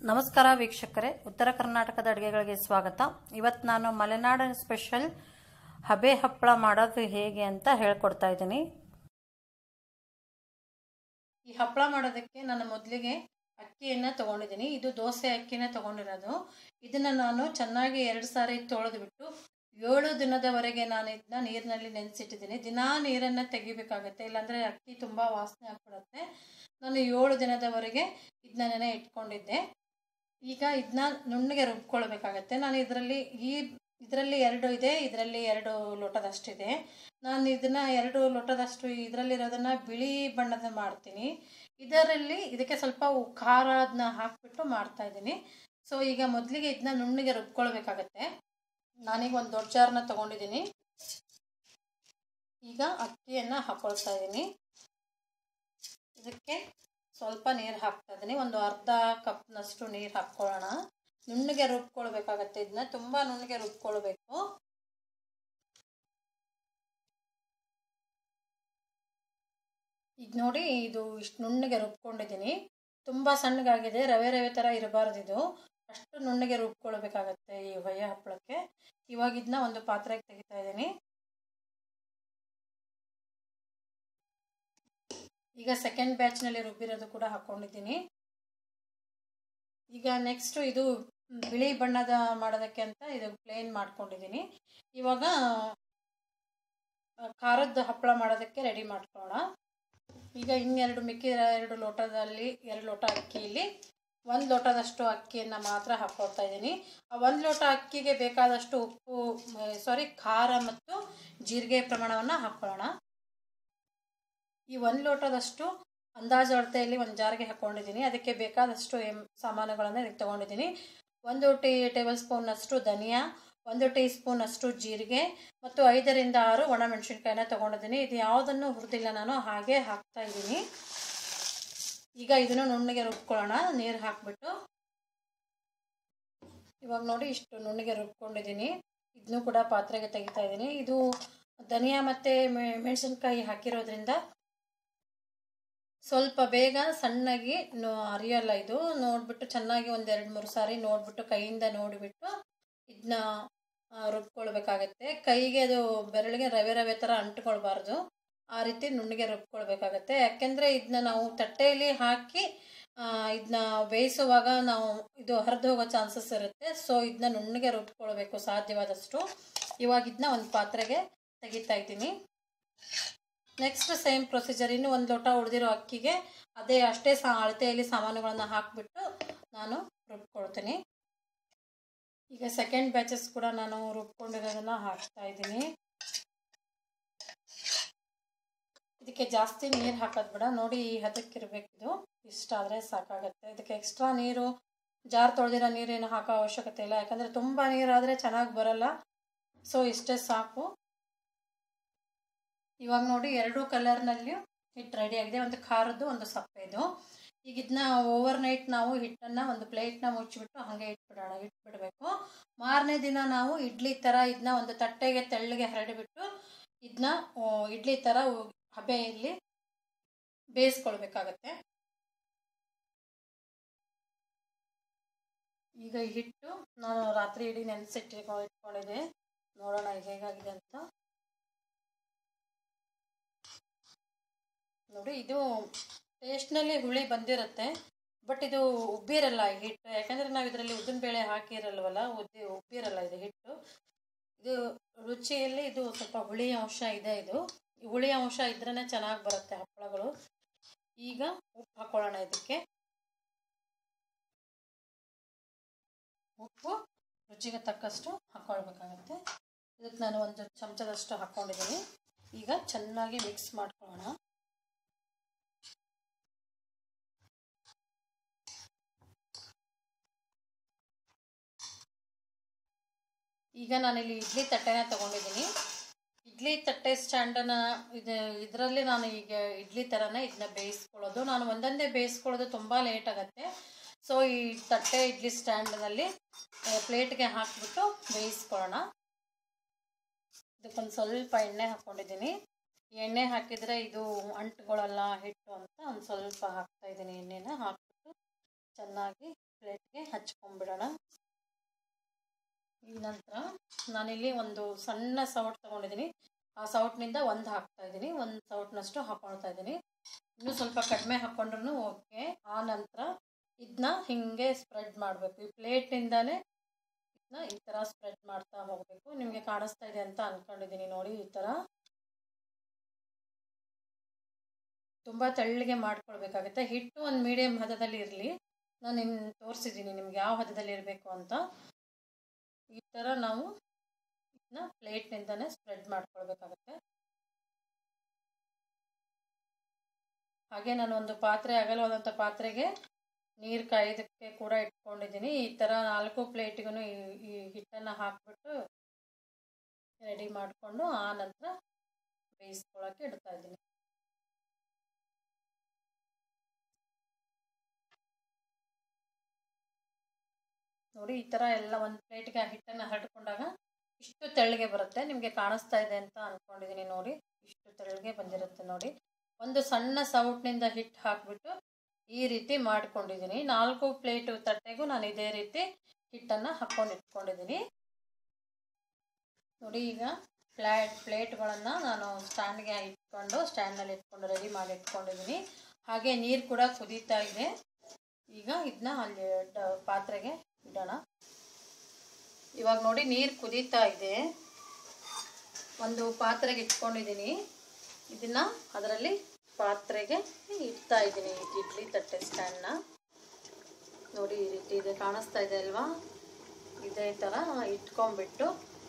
ನಮಸ್ಕಾರ ವೀಕ್ಷಕರೇ ಉತ್ತರ ಕರ್ನಾಟಕದ ಅಡುಗೆಗಳಿಗೆ ಸ್ವಾಗತ ಇವತ್ತು ನಾನು ಮಲೆನಾಡಿನ ಸ್ಪೆಷಲ್ ಹಬೆ ಹಪ್ಪಳ ಮಾಡೋದು ಹೇಗೆ ಅಂತ ಹೇಳ್ಕೊಡ್ತಾ ಇದ್ದೀನಿ ಈ ಹಪ್ಪಳ ಮಾಡೋದಕ್ಕೆ ನಾನು ಮೊದಲಿಗೆ ಅಕ್ಕಿಯನ್ನು ತೊಗೊಂಡಿದ್ದೀನಿ ಇದು ದೋಸೆ ಅಕ್ಕಿನ ತೊಗೊಂಡಿರೋದು ಇದನ್ನು ನಾನು ಚೆನ್ನಾಗಿ ಎರಡು ಸಾರಿ ತೊಳೆದ್ಬಿಟ್ಟು ಏಳು ದಿನದವರೆಗೆ ನಾನು ಇದನ್ನ ನೀರಿನಲ್ಲಿ ನೆನೆಸಿಟ್ಟಿದ್ದೀನಿ ದಿನಾ ನೀರನ್ನು ತೆಗಿಬೇಕಾಗತ್ತೆ ಇಲ್ಲಾಂದರೆ ಅಕ್ಕಿ ತುಂಬ ವಾಸನೆ ಆಗ್ಬಿಡುತ್ತೆ ನಾನು ಏಳು ದಿನದವರೆಗೆ ಇದನ್ನ ನೆನೆ ಇಟ್ಕೊಂಡಿದ್ದೆ ಈಗ ಇದನ್ನ ನುಣ್ಣಗೆ ರುಬ್ಕೊಳ್ಬೇಕಾಗತ್ತೆ ನಾನು ಇದರಲ್ಲಿ ಈ ಇದರಲ್ಲಿ ಎರಡು ಇದೆ ಇದರಲ್ಲಿ ಎರಡು ಲೋಟದಷ್ಟಿದೆ ನಾನು ಇದನ್ನು ಎರಡು ಲೋಟದಷ್ಟು ಇದರಲ್ಲಿರೋದನ್ನು ಬಿಳಿ ಬಣ್ಣದ ಮಾಡ್ತೀನಿ ಇದರಲ್ಲಿ ಇದಕ್ಕೆ ಸ್ವಲ್ಪ ಖಾರ ಅದನ್ನ ಹಾಕಿಬಿಟ್ಟು ಮಾಡ್ತಾ ಇದ್ದೀನಿ ಸೊ ಈಗ ಮೊದಲಿಗೆ ಇದನ್ನ ನುಣ್ಣಗೆ ರುಬ್ಕೊಳ್ಬೇಕಾಗತ್ತೆ ನಾನೀಗ ಒಂದು ದೊಡ್ಡ ಜಾರನ್ನ ತೊಗೊಂಡಿದ್ದೀನಿ ಈಗ ಅಕ್ಕಿಯನ್ನು ಹಾಕ್ಕೊಳ್ತಾ ಇದ್ದೀನಿ ಇದಕ್ಕೆ ಸ್ವಲ್ಪ ನೀರು ಹಾಕ್ತಾ ಇದ್ದೀನಿ ಒಂದು ಅರ್ಧ ಕಪ್ನಷ್ಟು ನೀರು ಹಾಕ್ಕೊಳ್ಳೋಣ ನುಣ್ಣಗೆ ರುಬ್ಕೊಳ್ಬೇಕಾಗತ್ತೆ ಇದನ್ನ ತುಂಬ ನುಣ್ಣಗೆ ರುಬ್ಕೊಳ್ಬೇಕು ಈಗ ನೋಡಿ ಇದು ಇಷ್ಟು ನುಣ್ಣಗೆ ರುಬ್ಕೊಂಡಿದ್ದೀನಿ ತುಂಬ ಸಣ್ಣಗಾಗಿದೆ ರವೆ ರವೆ ಥರ ಇರಬಾರ್ದು ಇದು ಅಷ್ಟು ನುಣ್ಣಗೆ ರುಬ್ಕೊಳ್ಬೇಕಾಗತ್ತೆ ಈ ಹೊಯ್ಯ ಹಪ್ಪಳಕ್ಕೆ ಇವಾಗ ಇದನ್ನ ಒಂದು ಪಾತ್ರೆಗೆ ತೆಗಿತಾ ಇದ್ದೀನಿ ಈಗ ಸೆಕೆಂಡ್ ಬ್ಯಾಚ್ನಲ್ಲಿ ರುಬ್ಬಿರೋದು ಕೂಡ ಹಾಕ್ಕೊಂಡಿದ್ದೀನಿ ಈಗ ನೆಕ್ಸ್ಟು ಇದು ಬಿಳಿ ಬಣ್ಣದ ಮಾಡೋದಕ್ಕೆ ಅಂತ ಇದು ಪ್ಲೇನ್ ಮಾಡ್ಕೊಂಡಿದ್ದೀನಿ ಇವಾಗ ಖಾರದ ಹಪ್ಪಳ ಮಾಡೋದಕ್ಕೆ ರೆಡಿ ಮಾಡ್ಕೊಳ್ಳೋಣ ಈಗ ಇನ್ನೆರಡು ಮಿಕ್ಕಿದ ಎರಡು ಲೋಟದಲ್ಲಿ ಎರಡು ಲೋಟ ಅಕ್ಕಿಯಲ್ಲಿ ಒಂದು ಲೋಟದಷ್ಟು ಅಕ್ಕಿಯನ್ನು ಮಾತ್ರ ಹಾಕ್ಕೊಳ್ತಾ ಇದ್ದೀನಿ ಆ ಒಂದು ಲೋಟ ಅಕ್ಕಿಗೆ ಬೇಕಾದಷ್ಟು ಉಪ್ಪು ಸಾರಿ ಖಾರ ಮತ್ತು ಜೀರಿಗೆ ಪ್ರಮಾಣವನ್ನು ಹಾಕ್ಕೊಳ್ಳೋಣ ಈ ಒಂದು ಲೋಟದಷ್ಟು ಅಂದಾಜು ಅಳತೆಯಲ್ಲಿ ಒಂದು ಜಾರಿಗೆ ಹಾಕ್ಕೊಂಡಿದ್ದೀನಿ ಅದಕ್ಕೆ ಬೇಕಾದಷ್ಟು ಎಮ್ ಸಾಮಾನುಗಳನ್ನು ಇದಕ್ಕೆ ತೊಗೊಂಡಿದ್ದೀನಿ ಒಂದು ಟೀ ಟೇಬಲ್ ಸ್ಪೂನ್ನಷ್ಟು ಧನಿಯಾ ಒಂದು ಟೀ ಸ್ಪೂನಷ್ಟು ಜೀರಿಗೆ ಮತ್ತು ಐದರಿಂದ ಆರು ಒಣಮೆಣಸಿನ್ಕಾಯಿನ ತೊಗೊಂಡಿದ್ದೀನಿ ಇದು ಯಾವುದನ್ನು ಹುರಿದಿಲ್ಲ ನಾನು ಹಾಗೆ ಹಾಕ್ತಾ ಇದ್ದೀನಿ ಈಗ ಇದನ್ನು ನುಣ್ಣಗೆ ರುಬ್ಕೊಳ್ಳೋಣ ನೀರು ಹಾಕ್ಬಿಟ್ಟು ಇವಾಗ ನೋಡಿ ಇಷ್ಟು ನುಣ್ಣಗೆ ರುಬ್ಕೊಂಡಿದ್ದೀನಿ ಇದನ್ನು ಕೂಡ ಪಾತ್ರೆಗೆ ತೆಗಿತಾ ಇದ್ದೀನಿ ಇದು ಧನಿಯಾ ಮತ್ತು ಮೆಣಸಿನ್ಕಾಯಿ ಹಾಕಿರೋದ್ರಿಂದ ಸ್ವಲ್ಪ ಬೇಗ ಸಣ್ಣಗೆ ಅರಿಯಲ್ಲ ಇದು ನೋಡಿಬಿಟ್ಟು ಚೆನ್ನಾಗಿ ಒಂದು ಎರಡು ಮೂರು ಸಾರಿ ನೋಡಿಬಿಟ್ಟು ಕೈಯಿಂದ ನೋಡಿಬಿಟ್ಟು ಇದನ್ನ ರುಬ್ಕೊಳ್ಬೇಕಾಗತ್ತೆ ಕೈಗೆ ಅದು ಬೆರಳಿಗೆ ರವೆ ರವೆ ಥರ ಅಂಟ್ಕೊಳ್ಬಾರ್ದು ಆ ರೀತಿ ನುಣ್ಣಗೆ ರುಬ್ಕೊಳ್ಬೇಕಾಗತ್ತೆ ಯಾಕೆಂದರೆ ಇದನ್ನ ನಾವು ತಟ್ಟೆಯಲ್ಲಿ ಹಾಕಿ ಇದನ್ನ ಬೇಯಿಸುವಾಗ ನಾವು ಇದು ಹರಿದು ಹೋಗೋ ಚಾನ್ಸಸ್ ಇರುತ್ತೆ ಸೊ ಇದನ್ನ ನುಣ್ಣಗೆ ರುಬ್ಕೊಳ್ಬೇಕು ಸಾಧ್ಯವಾದಷ್ಟು ಇವಾಗ ಇದನ್ನ ಒಂದು ಪಾತ್ರೆಗೆ ತೆಗಿತಾ ಇದ್ದೀನಿ ನೆಕ್ಸ್ಟ್ ಸೇಮ್ ಪ್ರೊಸೀಜರ್ ಇನ್ನು ಒಂದು ಲೋಟ ಉಳಿದಿರೋ ಅಕ್ಕಿಗೆ ಅದೇ ಅಷ್ಟೇ ಸಾ ಅಳತೆಯಲ್ಲಿ ಸಾಮಾನುಗಳನ್ನು ಹಾಕಿಬಿಟ್ಟು ನಾನು ರುಬ್ಕೊಳ್ತೀನಿ ಈಗ ಸೆಕೆಂಡ್ ಬ್ಯಾಚಸ್ ಕೂಡ ನಾನು ರುಬ್ಕೊಂಡಿರೋದನ್ನು ಹಾಕ್ತಾ ಇದ್ದೀನಿ ಇದಕ್ಕೆ ಜಾಸ್ತಿ ನೀರು ಹಾಕೋದು ಬೇಡ ನೋಡಿ ಈ ಹದಕ್ಕಿರಬೇಕು ಇದು ಇಷ್ಟಾದರೆ ಸಾಕಾಗುತ್ತೆ ಇದಕ್ಕೆ ಎಕ್ಸ್ಟ್ರಾ ನೀರು ಜಾರ್ ತೊಳೆದಿರೋ ನೀರೇನು ಹಾಕೋ ಅವಶ್ಯಕತೆ ಇಲ್ಲ ಯಾಕಂದರೆ ತುಂಬ ನೀರಾದರೆ ಚೆನ್ನಾಗಿ ಬರಲ್ಲ ಸೊ ಇಷ್ಟೇ ಸಾಕು ಇವಾಗ ನೋಡಿ ಎರಡು ಕಲರ್ನಲ್ಲಿಯೂ ಹಿಟ್ಟು ರೆಡಿ ಆಗಿದೆ ಒಂದು ಖಾರದ್ದು ಒಂದು ಸಪ್ಪೆದು ಈಗ ಇದನ್ನ ಓವರ್ ನೈಟ್ ನಾವು ಹಿಟ್ಟನ್ನು ಒಂದು ಪ್ಲೇಟ್ನ ಮುಚ್ಚಿಬಿಟ್ಟು ಹಾಗೆ ಇಟ್ಬಿಡೋಣ ಇಟ್ಬಿಡಬೇಕು ಮಾರನೇ ದಿನ ನಾವು ಇಡ್ಲಿ ಥರ ಇದನ್ನ ಒಂದು ತಟ್ಟೆಗೆ ತೆಳ್ಳಗೆ ಹರಡಿಬಿಟ್ಟು ಇದನ್ನ ಇಡ್ಲಿ ಥರ ಹಬೆಯಲ್ಲಿ ಬೇಯಿಸ್ಕೊಳ್ಬೇಕಾಗತ್ತೆ ಈಗ ಹಿಟ್ಟು ನಾನು ರಾತ್ರಿ ಇಡೀ ನೆನೆಸಿಟ್ಟು ಇಟ್ಕೊಂಡಿದ್ದೆ ನೋಡೋಣ ಹೇಗಾಗಿದೆ ಅಂತ ನೋಡಿ ಇದು ಟೇಸ್ಟ್ನಲ್ಲಿ ಹುಳಿ ಬಂದಿರುತ್ತೆ ಬಟ್ ಇದು ಉಬ್ಬಿರಲ್ಲ ಈ ಹಿಟ್ಟು ಯಾಕಂದರೆ ನಾವು ಇದರಲ್ಲಿ ಉದ್ದಿನಬೇಳೆ ಹಾಕಿರಲ್ವಲ್ಲ ಉದ್ದಿ ಉಬ್ಬಿರಲ್ಲ ಇದು ಹಿಟ್ಟು ಇದು ರುಚಿಯಲ್ಲಿ ಇದು ಸ್ವಲ್ಪ ಹುಳಿ ಅಂಶ ಇದೆ ಇದು ಹುಳಿ ಅಂಶ ಇದ್ರೇ ಚೆನ್ನಾಗಿ ಬರುತ್ತೆ ಹಪ್ಪಳಗಳು ಈಗ ಉಪ್ಪು ಹಾಕೊಳ್ಳೋಣ ಇದಕ್ಕೆ ಉಪ್ಪು ರುಚಿಗೆ ತಕ್ಕಷ್ಟು ಹಾಕ್ಕೊಳ್ಬೇಕಾಗತ್ತೆ ಇದಕ್ಕೆ ನಾನು ಒಂದು ಚಮಚದಷ್ಟು ಹಾಕ್ಕೊಂಡಿದ್ದೀನಿ ಈಗ ಚೆನ್ನಾಗಿ ಮಿಕ್ಸ್ ಮಾಡ್ಕೊಳ್ಳೋಣ ಈಗ ನಾನಿಲ್ಲಿ ಇಡ್ಲಿ ತಟ್ಟೆನ ತೊಗೊಂಡಿದ್ದೀನಿ ಇಡ್ಲಿ ತಟ್ಟೆ ಸ್ಟ್ಯಾಂಡನ್ನು ಇದು ಇದರಲ್ಲಿ ನಾನು ಈಗ ಇಡ್ಲಿ ಥರನೇ ಇದನ್ನ ಬೇಯಿಸ್ಕೊಳ್ಳೋದು ನಾನು ಒಂದೊಂದೇ ಬೇಯಿಸ್ಕೊಳ್ಳೋದು ತುಂಬ ಲೇಟ್ ಆಗುತ್ತೆ ಸೊ ಈ ತಟ್ಟೆ ಇಡ್ಲಿ ಸ್ಟ್ಯಾಂಡ್ನಲ್ಲಿ ಪ್ಲೇಟ್ಗೆ ಹಾಕಿಬಿಟ್ಟು ಬೇಯಿಸ್ಕೊಳ್ಳೋಣ ಇದಕ್ಕೊಂದು ಸ್ವಲ್ಪ ಎಣ್ಣೆ ಹಾಕ್ಕೊಂಡಿದ್ದೀನಿ ಎಣ್ಣೆ ಹಾಕಿದರೆ ಇದು ಅಂಟುಗಳಲ್ಲ ಹಿಟ್ಟು ಅಂತ ಒಂದು ಸ್ವಲ್ಪ ಹಾಕ್ತಾ ಇದ್ದೀನಿ ಎಣ್ಣೆನ ಹಾಕ್ಬಿಟ್ಟು ಚೆನ್ನಾಗಿ ಪ್ಲೇಟ್ಗೆ ಹಚ್ಕೊಂಡ್ಬಿಡೋಣ ಈ ನಂತರ ನಾನಿಲ್ಲಿ ಒಂದು ಸಣ್ಣ ಸೌಟ್ ತೊಗೊಂಡಿದ್ದೀನಿ ಆ ಸೌಟ್ನಿಂದ ಒಂದು ಹಾಕ್ತಾ ಇದ್ದೀನಿ ಒಂದು ಸೌಟ್ನಷ್ಟು ಹಾಕೊಳ್ತಾ ಇದ್ದೀನಿ ಇನ್ನೂ ಸ್ವಲ್ಪ ಕಡಿಮೆ ಹಾಕ್ಕೊಂಡ್ರೂ ಓಕೆ ಆ ನಂತರ ಇದನ್ನ ಹಿಂಗೆ ಸ್ಪ್ರೆಡ್ ಮಾಡಬೇಕು ಈ ಪ್ಲೇಟಿಂದನೇ ಇದನ್ನ ಈ ಥರ ಸ್ಪ್ರೆಡ್ ಮಾಡ್ತಾ ಹೋಗಬೇಕು ನಿಮಗೆ ಕಾಣಿಸ್ತಾ ಇದೆ ಅಂತ ಅಂದ್ಕೊಂಡಿದ್ದೀನಿ ನೋಡಿ ಈ ಥರ ತುಂಬ ತೆಳ್ಳಗೆ ಮಾಡ್ಕೊಳ್ಬೇಕಾಗುತ್ತೆ ಹಿಟ್ಟು ಒಂದು ಮೀಡಿಯಮ್ ಹದದಲ್ಲಿ ಇರಲಿ ನಾನು ನಿಮ್ ತೋರಿಸಿದ್ದೀನಿ ನಿಮ್ಗೆ ಯಾವ ಹದದಲ್ಲಿ ಇರಬೇಕು ಅಂತ ಈ ಥರ ನಾವು ಇದನ್ನ ಪ್ಲೇಟ್ನಿಂದನೇ ಸ್ಪ್ರೆಡ್ ಮಾಡ್ಕೊಳ್ಬೇಕಾಗತ್ತೆ ಹಾಗೆ ನಾನು ಒಂದು ಪಾತ್ರೆ ಅಗಲವಾದಂಥ ಪಾತ್ರೆಗೆ ನೀರು ಕಾಯೋದಕ್ಕೆ ಕೂಡ ಇಟ್ಕೊಂಡಿದ್ದೀನಿ ಈ ಥರ ನಾಲ್ಕು ಪ್ಲೇಟಿಗೂ ಈ ಹಿಟ್ಟನ್ನು ಹಾಕ್ಬಿಟ್ಟು ರೆಡಿ ಮಾಡಿಕೊಂಡು ಆ ನಂತರ ಬೇಯಿಸ್ಕೊಳ್ಳೋಕೆ ಇಡ್ತಾ ಇದ್ದೀನಿ ನೋಡಿ ಈ ಥರ ಎಲ್ಲ ಒಂದು ಪ್ಲೇಟ್ಗೆ ಆ ಹಿಟ್ಟನ್ನು ಹರಡ್ಕೊಂಡಾಗ ಇಷ್ಟು ತೆಳ್ಳಗೆ ಬರುತ್ತೆ ನಿಮಗೆ ಕಾಣಿಸ್ತಾ ಇದೆ ಅಂತ ಅಂದ್ಕೊಂಡಿದ್ದೀನಿ ನೋಡಿ ಇಷ್ಟು ತೆಳ್ಳಗೆ ಬಂದಿರುತ್ತೆ ನೋಡಿ ಒಂದು ಸಣ್ಣ ಸೌಟ್ನಿಂದ ಹಿಟ್ಟು ಹಾಕಿಬಿಟ್ಟು ಈ ರೀತಿ ಮಾಡ್ಕೊಂಡಿದ್ದೀನಿ ನಾಲ್ಕು ಪ್ಲೇಟು ತಟ್ಟೆಗೂ ನಾನು ಇದೇ ರೀತಿ ಹಿಟ್ಟನ್ನು ಹಾಕ್ಕೊಂಡು ಇಟ್ಕೊಂಡಿದ್ದೀನಿ ನೋಡಿ ಈಗ ಪ್ಲೇಟ್ ಪ್ಲೇಟ್ಗಳನ್ನು ನಾನು ಸ್ಟ್ಯಾಂಡ್ಗೆ ಇಟ್ಕೊಂಡು ಸ್ಟ್ಯಾಂಡ್ನಲ್ಲಿ ಇಟ್ಕೊಂಡು ರೆಡಿ ಮಾಡಿ ಇಟ್ಕೊಂಡಿದ್ದೀನಿ ಹಾಗೆ ನೀರು ಕೂಡ ಕುದೀತಾ ಇದೆ ಈಗ ಇದನ್ನ ಅಲ್ಲಿ ಡ- ಪಾತ್ರೆಗೆ ಇಡೋಣ ಇವಾಗ ನೋಡಿ ನೀರು ಕುದೀತಾ ಇದೆ ಒಂದು ಪಾತ್ರೆಗೆ ಇಟ್ಕೊಂಡಿದ್ದೀನಿ ಇದನ್ನ ಅದರಲ್ಲಿ ಪಾತ್ರೆಗೆ ಇಡ್ತಾ ಇದ್ದೀನಿ ಇಡ್ಲಿ ತಟ್ಟೆ ಸ್ಟ್ಯಾಂಡ್ನ ನೋಡಿ ಈ ರೀತಿ ಇದೆ ಕಾಣಿಸ್ತಾ ಇದೆ ಅಲ್ವಾ ಇದೇ ಥರ ಇಟ್ಕೊಂಡ್ಬಿಟ್ಟು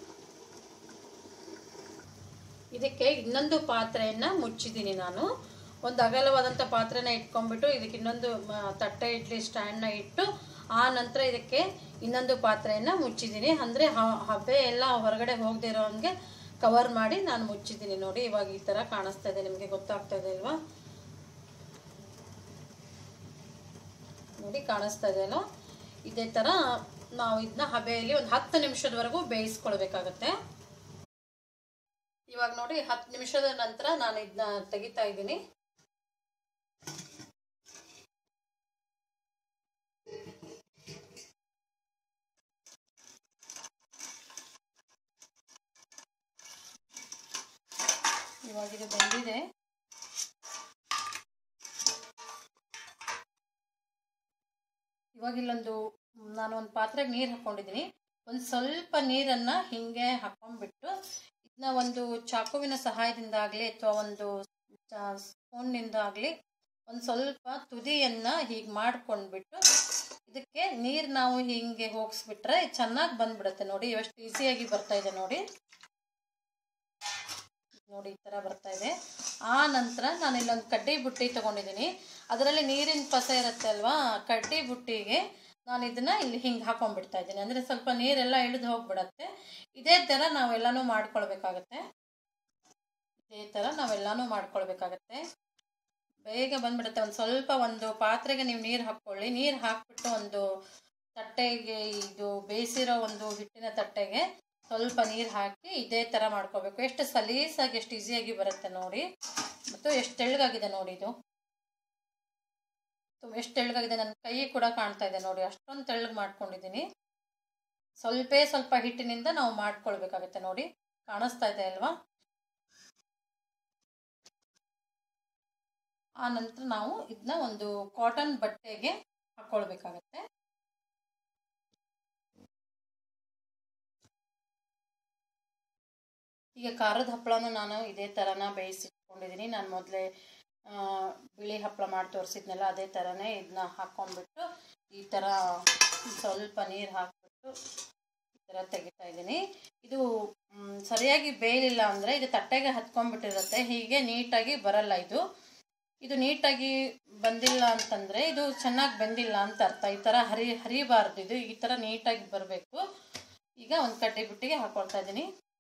ಇದಕ್ಕೆ ಇನ್ನೊಂದು ಪಾತ್ರೆಯನ್ನು ಮುಚ್ಚಿದ್ದೀನಿ ನಾನು ಒಂದು ಅಗಲವಾದಂಥ ಪಾತ್ರೆನ ಇಟ್ಕೊಂಡ್ಬಿಟ್ಟು ಇದಕ್ಕೆ ಇನ್ನೊಂದು ಮ- ತಟ್ಟೆ ಇಡ್ಲಿ ಸ್ಟ್ಯಾಂಡ್ನ ಇಟ್ಟು ಆ ನಂತರ ಇದಕ್ಕೆ ಇನ್ನೊಂದು ಪಾತ್ರೆಯನ್ನು ಮುಚ್ಚಿದ್ದೀನಿ ಅಂದರೆ ಹಬೆ ಎಲ್ಲ ಹೊರಗಡೆ ಹೋಗದೆ ಇರೋ ಹಂಗೆ ಕವರ್ ಮಾಡಿ ನಾನು ಮುಚ್ಚಿದ್ದೀನಿ ನೋಡಿ ಇವಾಗ ಈ ಥರ ಕಾಣಿಸ್ತಾ ಇದೆ ನಿಮಗೆ ಗೊತ್ತಾಗ್ತಾ ಇದೆ ಅಲ್ವಾ ನೋಡಿ ಕಾಣಿಸ್ತಾ ಇದೆ ಅಲ್ಲ ಇದೇ ಥರ ನಾವು ಇದನ್ನ ಹಬೆಯಲ್ಲಿ ಒಂದು ಹತ್ತು ನಿಮಿಷದವರೆಗೂ ಬೇಯಿಸ್ಕೊಳ್ಬೇಕಾಗತ್ತೆ ಇವಾಗ ನೋಡಿ ಹತ್ತು ನಿಮಿಷದ ನಂತರ ನಾನು ಇದನ್ನ ತೆಗಿತಾ ಇದ್ದೀನಿ ಇವಾಗ ಇದು ಬೆಂದಿದೆ ಇವಾಗ ಇಲ್ಲೊಂದು ನಾನು ಒಂದು ಪಾತ್ರೆಗೆ ನೀರು ಹಾಕ್ಕೊಂಡಿದ್ದೀನಿ ಒಂದು ಸ್ವಲ್ಪ ನೀರನ್ನು ಹಿಂಗೆ ಹಾಕ್ಕೊಂಡ್ಬಿಟ್ಟು ಇದನ್ನ ಒಂದು ಚಾಕುವಿನ ಸಹಾಯದಿಂದ ಆಗಲಿ ಅಥವಾ ಒಂದು ಸ್ಪೂನ್ನಿಂದ ಆಗಲಿ ಒಂದು ಸ್ವಲ್ಪ ತುದಿಯನ್ನು ಹೀಗೆ ಮಾಡ್ಕೊಂಡ್ಬಿಟ್ಟು ಇದಕ್ಕೆ ನೀರು ನಾವು ಹಿಂಗೆ ಹೋಗಿಸ್ಬಿಟ್ರೆ ಚೆನ್ನಾಗಿ ಬಂದ್ಬಿಡುತ್ತೆ ನೋಡಿ ಎಷ್ಟು ಈಸಿಯಾಗಿ ಬರ್ತಾ ಇದೆ ನೋಡಿ ನೋಡಿ ಈ ಥರ ಬರ್ತಾ ಇದೆ ಆ ನಂತರ ನಾನು ಇಲ್ಲೊಂದು ಕಡ್ಡಿ ಬುಟ್ಟಿ ತೊಗೊಂಡಿದ್ದೀನಿ ಅದರಲ್ಲಿ ನೀರಿನ ಪಸ ಇರುತ್ತೆ ಅಲ್ವಾ ಕಡ್ಡಿ ಬುಟ್ಟಿಗೆ ನಾನು ಇದನ್ನು ಇಲ್ಲಿ ಹಿಂಗೆ ಹಾಕೊಂಡ್ಬಿಡ್ತಾ ಇದ್ದೀನಿ ಅಂದರೆ ಸ್ವಲ್ಪ ನೀರೆಲ್ಲ ಇಳಿದು ಹೋಗ್ಬಿಡತ್ತೆ ಇದೇ ಥರ ನಾವೆಲ್ಲನೂ ಮಾಡ್ಕೊಳ್ಬೇಕಾಗತ್ತೆ ಇದೇ ಥರ ನಾವೆಲ್ಲನೂ ಮಾಡ್ಕೊಳ್ಬೇಕಾಗತ್ತೆ ಬೇಗ ಬಂದ್ಬಿಡುತ್ತೆ ಒಂದು ಸ್ವಲ್ಪ ಒಂದು ಪಾತ್ರೆಗೆ ನೀವು ನೀರು ಹಾಕ್ಕೊಳ್ಳಿ ನೀರು ಹಾಕ್ಬಿಟ್ಟು ಒಂದು ತಟ್ಟೆಗೆ ಇದು ಬೇಯಿಸಿರೋ ಒಂದು ಹಿಟ್ಟಿನ ತಟ್ಟೆಗೆ ಸ್ವಲ್ಪ ನೀರು ಹಾಕಿ ಇದೇ ಥರ ಮಾಡ್ಕೋಬೇಕು ಎಷ್ಟು ಸಲೀಸಾಗಿ ಎಷ್ಟು ಈಸಿಯಾಗಿ ಬರುತ್ತೆ ನೋಡಿ ಮತ್ತು ಎಷ್ಟು ತೆಳ್ಳಗಾಗಿದೆ ನೋಡಿ ಇದು ತುಂಬ ಎಷ್ಟು ತೆಳ್ಳಗಾಗಿದೆ ನನ್ನ ಕೈ ಕೂಡ ಕಾಣ್ತಾ ಇದೆ ನೋಡಿ ಅಷ್ಟೊಂದು ತೆಳ್ಳಗೆ ಮಾಡ್ಕೊಂಡಿದ್ದೀನಿ ಸ್ವಲ್ಪೇ ಸ್ವಲ್ಪ ಹಿಟ್ಟಿನಿಂದ ನಾವು ಮಾಡ್ಕೊಳ್ಬೇಕಾಗತ್ತೆ ನೋಡಿ ಕಾಣಿಸ್ತಾ ಇದೆ ಅಲ್ವಾ ಆ ನಂತರ ನಾವು ಇದನ್ನ ಒಂದು ಕಾಟನ್ ಬಟ್ಟೆಗೆ ಹಾಕ್ಕೊಳ್ಬೇಕಾಗತ್ತೆ ಈಗ ಖಾರದ ಹಪ್ಪಳನೂ ನಾನು ಇದೇ ಥರನ ಬೇಯಿಸಿಟ್ಕೊಂಡಿದ್ದೀನಿ ನಾನು ಮೊದಲೇ ಬಿಳಿ ಹಪ್ಪಳ ಮಾಡಿ ತೋರಿಸಿದ್ನಲ್ಲ ಅದೇ ಥರನೇ ಇದನ್ನ ಹಾಕ್ಕೊಂಡ್ಬಿಟ್ಟು ಈ ಥರ ಸ್ವಲ್ಪ ನೀರು ಹಾಕ್ಬಿಟ್ಟು ಈ ಥರ ತೆಗಿತಾ ಇದ್ದೀನಿ ಇದು ಮ್, ಸರಿಯಾಗಿ ಬೇಯಲಿಲ್ಲ ಅಂದರೆ ಇದು ತಟ್ಟೆಗೆ ಹತ್ಕೊಂಡ್ಬಿಟ್ಟಿರುತ್ತೆ ಹೀಗೆ ನೀಟಾಗಿ ಬರಲ್ಲ ಇದು ಇದು ನೀಟಾಗಿ ಬಂದಿಲ್ಲ ಅಂತಂದರೆ ಇದು ಚೆನ್ನಾಗಿ ಬೆಂದಿಲ್ಲ ಅಂತ ಅರ್ಥ ಈ ಥರ ಹರಿ ಹರಿಬಾರ್ದು ಇದು ಈ ಥರ ನೀಟಾಗಿ ಬರಬೇಕು ಈಗ ಒಂದು ಕಡ್ಡಿ ಬುಟ್ಟಿಗೆ ಹಾಕೊಳ್ತಾ ಇದ್ದೀನಿ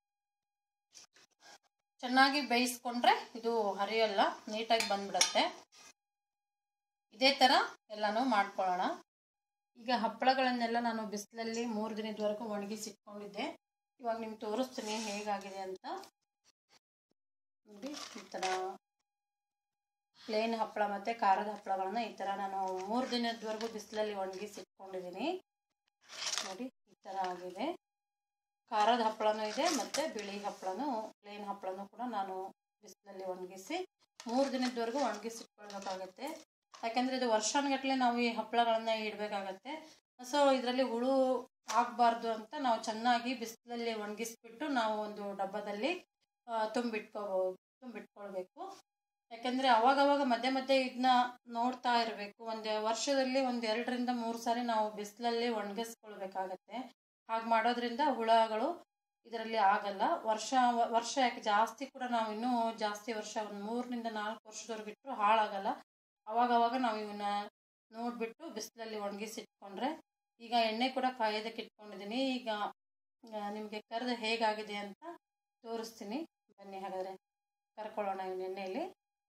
ಚೆನ್ನಾಗಿ ಬೇಯಿಸ್ಕೊಂಡ್ರೆ ಇದು ಹರಿಯಲ್ಲ ನೀಟಾಗಿ ಬಂದ್ಬಿಡತ್ತೆ ಇದೇ ಥರ ಎಲ್ಲನೂ ಮಾಡ್ಕೊಳ್ಳೋಣ ಈಗ ಹಪ್ಪಳಗಳನ್ನೆಲ್ಲ ನಾನು ಬಿಸಿಲಲ್ಲಿ ಮೂರು ದಿನದವರೆಗೂ ಒಣಗಿಸಿಟ್ಕೊಂಡಿದ್ದೆ ಇವಾಗ ನಿಮ್ಗೆ ತೋರಿಸ್ತೀನಿ ಹೇಗಾಗಿದೆ ಅಂತ ನೋಡಿ ಈ ಥರ ಪ್ಲೇನ್ ಹಪ್ಪಳ ಮತ್ತು ಖಾರದ ಹಪ್ಪಳಗಳನ್ನ ಈ ಥರ ನಾನು ಮೂರು ದಿನದವರೆಗೂ ಬಿಸಿಲಲ್ಲಿ ಒಣಗಿಸಿ ಇಟ್ಕೊಂಡಿದ್ದೀನಿ ನೋಡಿ ಈ ಥರ ಆಗಿದೆ ಖಾರದ ಹಪ್ಪಳನೂ ಇದೆ ಮತ್ತು ಬಿಳಿ ಹಪ್ಪಳನೂ ಪ್ಲೇನ್ ಹಪ್ಪಳನೂ ಕೂಡ ನಾನು ಬಿಸಿಲಲ್ಲಿ ಒಣಗಿಸಿ ಮೂರು ದಿನದವರೆಗೂ ಒಣಗಿಸಿ ಇಟ್ಕೊಳ್ಬೇಕಾಗತ್ತೆ ಯಾಕೆಂದರೆ ಇದು ವರ್ಷಾನುಗಟ್ಟಲೆ ನಾವು ಈ ಹಪ್ಪಳಗಳನ್ನ ಇಡಬೇಕಾಗತ್ತೆ ಸೊ ಇದರಲ್ಲಿ ಹುಳು ಆಗಬಾರ್ದು ಅಂತ ನಾವು ಚೆನ್ನಾಗಿ ಬಿಸಿಲಲ್ಲಿ ಒಣಗಿಸ್ಬಿಟ್ಟು ನಾವು ಒಂದು ಡಬ್ಬದಲ್ಲಿ ತುಂಬಿಟ್ಕೋಬೋದು ತುಂಬಿಟ್ಕೊಳ್ಬೇಕು ಯಾಕೆಂದರೆ ಅವಾಗವಾಗ ಮಧ್ಯೆ ಮಧ್ಯೆ ಇದನ್ನ ನೋಡ್ತಾ ಇರಬೇಕು ಒಂದು ವರ್ಷದಲ್ಲಿ ಒಂದು ಎರಡರಿಂದ ಮೂರು ಸಾರಿ ನಾವು ಬಿಸಿಲಲ್ಲಿ ಒಣಗಿಸ್ಕೊಳ್ಬೇಕಾಗತ್ತೆ ಹಾಗೆ ಮಾಡೋದ್ರಿಂದ ಹುಳಗಳು ಇದರಲ್ಲಿ ಆಗಲ್ಲ ವರ್ಷ ವರ್ಷ ಯಾಕೆ ಜಾಸ್ತಿ ಕೂಡ ನಾವು ಇನ್ನೂ ಜಾಸ್ತಿ ವರ್ಷ ಒಂದು ಮೂರರಿಂದ ನಾಲ್ಕು ವರ್ಷದವರೆಗೆ ಇಟ್ಟರು ಹಾಳಾಗಲ್ಲ ಅವಾಗವಾಗ ನಾವು ಇವನ್ನ ನೋಡಿಬಿಟ್ಟು ಬಿಸಿಲಲ್ಲಿ ಒಣಗಿಸಿ ಇಟ್ಕೊಂಡ್ರೆ ಈಗ ಎಣ್ಣೆ ಕೂಡ ಕಾಯೋದಕ್ಕೆ ಇಟ್ಕೊಂಡಿದ್ದೀನಿ ಈಗ ನಿಮಗೆ ಕರೆದು ಹೇಗಾಗಿದೆ ಅಂತ ತೋರಿಸ್ತೀನಿ ಬನ್ನಿ ಹಾಗಾದರೆ ಕರ್ಕೊಳ್ಳೋಣ ಇವನ್ನ ಎಣ್ಣೆಯಲ್ಲಿ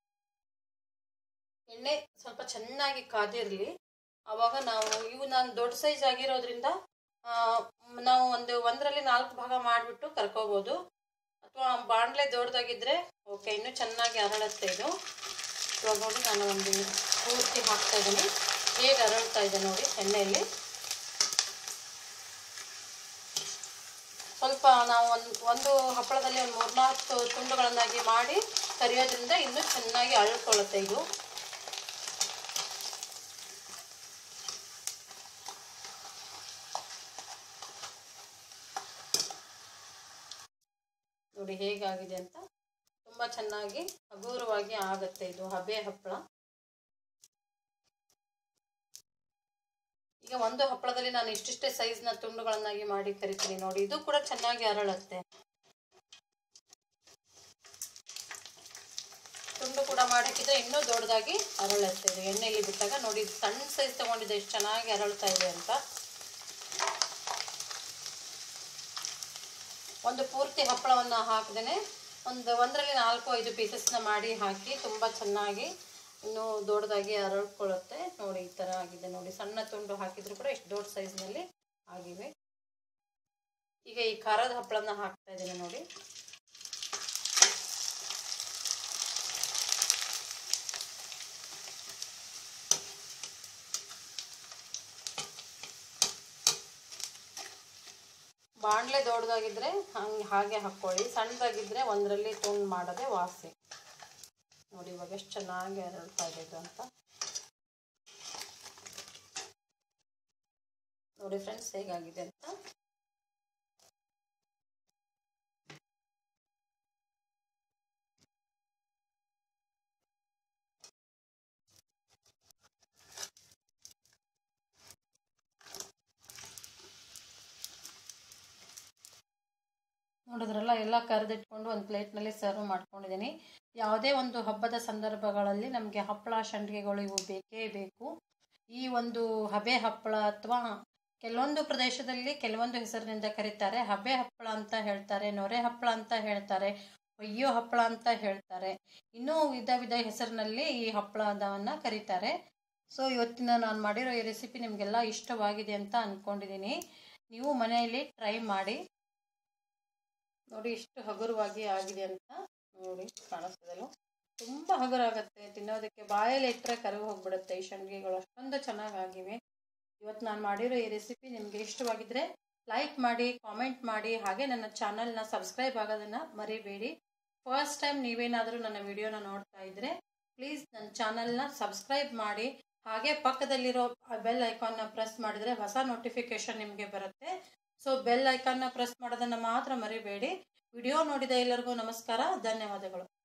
ಎಣ್ಣೆ ಸ್ವಲ್ಪ ಚೆನ್ನಾಗಿ ಕಾದಿರಲಿ ಆವಾಗ ನಾವು ಇವು ನಾನು ದೊಡ್ಡ ಸೈಜ್ ಆಗಿರೋದ್ರಿಂದ ನಾವು ಒಂದು ಒಂದರಲ್ಲಿ ನಾಲ್ಕು ಭಾಗ ಮಾಡಿಬಿಟ್ಟು ಕರ್ಕೋಬೋದು ಅಥವಾ ಬಾಣಲೆ ದೊಡ್ಡದಾಗಿದ್ದರೆ ಓಕೆ ಇನ್ನೂ ಚೆನ್ನಾಗಿ ಅರಳುತ್ತೆ ಇದು ಇವಾಗ ನೋಡಿ ನಾನು ಒಂದು ಪೂರ್ತಿ ಹಾಕ್ತಾ ಇದ್ದೀನಿ ಹೇಗೆ ಅರಳ್ತಾ ಇದೆ ನೋಡಿ ಎಣ್ಣೆಯಲ್ಲಿ ಸ್ವಲ್ಪ ನಾವು ಒಂದು ಒಂದು ಹಪ್ಪಳದಲ್ಲಿ ಒಂದು ಮೂರ್ನಾಲ್ಕು ತುಂಡುಗಳನ್ನಾಗಿ ಮಾಡಿ ಕರಿಯೋದ್ರಿಂದ ಇನ್ನೂ ಚೆನ್ನಾಗಿ ಅರಳ್ಕೊಳ್ಳುತ್ತೆ ಇದು ನೋಡಿ ಹೇಗಾಗಿದೆ ಅಂತ ತುಂಬ ಚೆನ್ನಾಗಿ ಹಗುರವಾಗಿ ಆಗುತ್ತೆ ಇದು ಹಬೆ ಹಪ್ಪಳ ಈಗ ಒಂದು ಹಪ್ಪಳದಲ್ಲಿ ನಾನು ಇಷ್ಟಿಷ್ಟೇ ಸೈಜ್ನ ತುಂಡುಗಳನ್ನಾಗಿ ಮಾಡಿ ಕರಿತೀನಿ ನೋಡಿ ಇದು ಕೂಡ ಚೆನ್ನಾಗಿ ಅರಳುತ್ತೆ ತುಂಡು ಕೂಡ ಮಾಡಕ್ಕಿದ್ರೆ ಇನ್ನೂ ದೊಡ್ಡದಾಗಿ ಅರಳುತ್ತೆ ಇದು ಎಣ್ಣೆಯಲ್ಲಿ ಬಿಟ್ಟಾಗ ನೋಡಿ ಸಣ್ಣ ಸೈಜ್ ತಗೊಂಡಿದ್ದೆ ಎಷ್ಟು ಚೆನ್ನಾಗಿ ಅರಳ್ತಾ ಇದೆ ಅಂತ ಒಂದು ಪೂರ್ತಿ ಹಪ್ಪಳವನ್ನು ಹಾಕಿದೇನೆ ಒಂದು ಒಂದರಲ್ಲಿ ನಾಲ್ಕು ಐದು ಪೀಸಸ್ನ ಮಾಡಿ ಹಾಕಿ ತುಂಬ ಚೆನ್ನಾಗಿ ಇನ್ನೂ ದೊಡ್ಡದಾಗಿ ಅರಳ್ಕೊಳ್ಳುತ್ತೆ ನೋಡಿ ಈ ಥರ ಆಗಿದೆ ನೋಡಿ ಸಣ್ಣ ತುಂಡು ಹಾಕಿದ್ರು ಕೂಡ ಎಷ್ಟು ದೊಡ್ಡ ಸೈಜ್ನಲ್ಲಿ ಆಗಿವೆ ಈಗ ಈ ಖಾರದ ಹಪ್ಪಳನ ಹಾಕ್ತಾ ಇದ್ದೀನಿ ನೋಡಿ ಬಾಣಲೆ ದೊಡ್ಡದಾಗಿದ್ದರೆ ಹಂಗೆ ಹಾಗೆ ಹಾಕ್ಕೊಳ್ಳಿ ಸಣ್ಣದಾಗಿದ್ದರೆ ಒಂದರಲ್ಲಿ ತುಂಡು ಮಾಡೋದೇ ವಾಸಿ ನೋಡಿ ಇವಾಗ ಎಷ್ಟು ಚೆನ್ನಾಗಿ ಅರಳ್ತಾ ಇದೆ ಇದು ಅಂತ ನೋಡಿ ಫ್ರೆಂಡ್ಸ್ ಹೇಗಾಗಿದೆ ಅಂತ ನೋಡಿದ್ರಲ್ಲ ಎಲ್ಲ ಕರೆದಿಟ್ಕೊಂಡು ಒಂದು ಪ್ಲೇಟ್ನಲ್ಲಿ ಸರ್ವ್ ಮಾಡ್ಕೊಂಡಿದ್ದೀನಿ ಯಾವುದೇ ಒಂದು ಹಬ್ಬದ ಸಂದರ್ಭಗಳಲ್ಲಿ ನಮಗೆ ಹಪ್ಪಳ ಸಂಡಿಗೆಗಳು ಇವು ಬೇಕೇ ಬೇಕು ಈ ಒಂದು ಹಬೆ ಹಪ್ಪಳ ಅಥವಾ ಕೆಲವೊಂದು ಪ್ರದೇಶದಲ್ಲಿ ಕೆಲವೊಂದು ಹೆಸರಿನಿಂದ ಕರೀತಾರೆ ಹಬೆ ಹಪ್ಪಳ ಅಂತ ಹೇಳ್ತಾರೆ ನೊರೆ ಹಪ್ಪಳ ಅಂತ ಹೇಳ್ತಾರೆ ಒಯ್ಯೋ ಹಪ್ಪಳ ಅಂತ ಹೇಳ್ತಾರೆ ಇನ್ನೂ ವಿಧ ವಿಧ ಹೆಸರಿನಲ್ಲಿ ಈ ಹಪ್ಪಳದವನ್ನು ಕರೀತಾರೆ ಸೊ ಇವತ್ತಿನ ನಾನು ಮಾಡಿರೋ ಈ ರೆಸಿಪಿ ನಿಮಗೆಲ್ಲ ಇಷ್ಟವಾಗಿದೆ ಅಂತ ಅಂದ್ಕೊಂಡಿದ್ದೀನಿ ನೀವು ಮನೆಯಲ್ಲಿ ಟ್ರೈ ಮಾಡಿ ನೋಡಿ ಇಷ್ಟು ಹಗುರವಾಗಿ ಆಗಿದೆ ಅಂತ ನೋಡಿ ಕಾಣಿಸ್ತದಲ್ಲ ತುಂಬ ಹಗುರಾಗುತ್ತೆ ತಿನ್ನೋದಕ್ಕೆ ಬಾಯಲ್ಲಿ ಇಟ್ಟರೆ ಕರಗಿ ಹೋಗ್ಬಿಡುತ್ತೆ ಈ ಸಂಡಿಗೆಗಳು ಅಷ್ಟೊಂದು ಚೆನ್ನಾಗಾಗಿವೆ ಇವತ್ತು ನಾನು ಮಾಡಿರೋ ಈ ರೆಸಿಪಿ ನಿಮಗೆ ಇಷ್ಟವಾಗಿದ್ದರೆ ಲೈಕ್ ಮಾಡಿ ಕಾಮೆಂಟ್ ಮಾಡಿ ಹಾಗೆ ನನ್ನ ಚಾನಲ್ನ ಸಬ್ಸ್ಕ್ರೈಬ್ ಆಗೋದನ್ನು ಮರಿಬೇಡಿ ಫಸ್ಟ್ ಟೈಮ್ ನೀವೇನಾದರೂ ನನ್ನ ವಿಡಿಯೋನ ನೋಡ್ತಾ ಇದ್ದರೆ ಪ್ಲೀಸ್ ನನ್ನ ಚಾನಲ್ನ ಸಬ್ಸ್ಕ್ರೈಬ್ ಮಾಡಿ ಹಾಗೆ ಪಕ್ಕದಲ್ಲಿರೋ ಬೆಲ್ ಐಕಾನ್ನ ಪ್ರೆಸ್ ಮಾಡಿದರೆ ಹೊಸ ನೋಟಿಫಿಕೇಶನ್ ನಿಮಗೆ ಬರುತ್ತೆ ಸೊ ಬೆಲ್ ಐಕಾನ್ನ ಪ್ರೆಸ್ ಮಾಡೋದನ್ನು ಮಾತ್ರ ಮರಿಬೇಡಿ ವಿಡಿಯೋ ನೋಡಿದ ಎಲ್ಲರಿಗೂ ನಮಸ್ಕಾರ ಧನ್ಯವಾದಗಳು